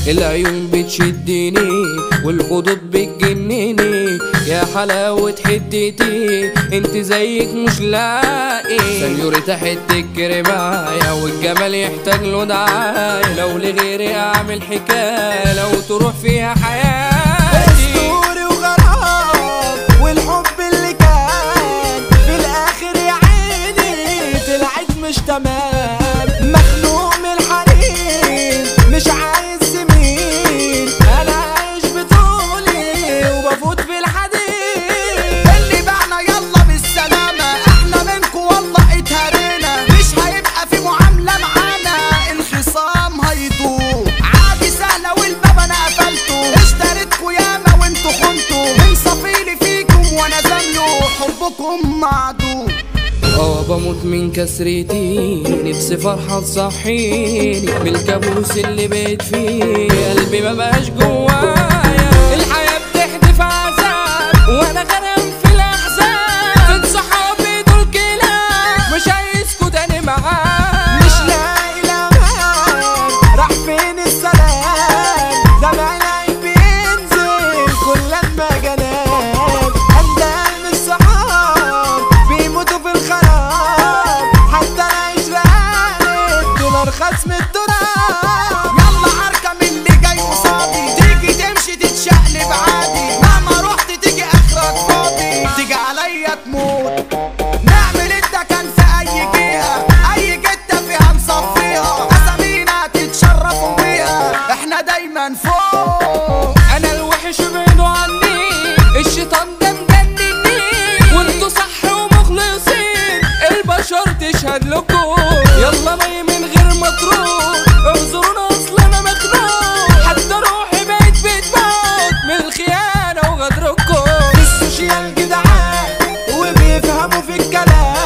العيون بتشدني والخدود بتجنني يا حلاوة حتتي انت زيك مش لاقي سنيوريتا حتة كريماية والجمال يحتاج له دعاية لو لغيري اعمل حكاية لو تروح فيها حياتي اسطوري وغرام والحب اللي كان في الاخر يا عيني طلعت مش تمام مخنوق من الحنين مش عايز زميل انا عايش بطولي وبفوت في الحديد اللي بعنا يلا بالسلامة احنا منكو والله اتهرينا مش هيبقى في معاملة معانا الخصام هيدوب عادي سهلة والباب انا قفلته اشتريتكوا ياما وانتوا خنتوا من صفيلي فيكم وانا زملوا حبكم معدوم اه بموت من كسرتي نفسي فرحة تصحيني من الكابوس اللي بقيت فيه قلبي ما بقاش جوايا الحياة بتحدف عذاب وانا غرقان في الاحزان فين صحابي دول كلاب مش هيسكوا تاني معايا مش لاقي الامان راح فين السلام دمع العين بينزل كل لما جنان اندال من الصحاب بيموتوا في الخراب حتى العيش رقت دول ارخص من التراب يلا اركب اللي جاي قصادي تيجي تمشي تتشقلب عادي مهما رحت تيجي اخرك فاضي تيجي عليا تموت نعمل انت كان في اي جهه اي جته فيها نصفيها اسامينا تتشرفوا بيها احنا دايما فوق انا الوحش ابعدوا عني الشيطان ده مجنني وانتوا صح ومخلصين البشر تشهد لكم يلا مي من غير ما تروح اعذرونا اصل انا مخنوق حتى روحي بقت بتموت من الخيانه وغدركم السوشيال جدعان وبيفهموا في الكلام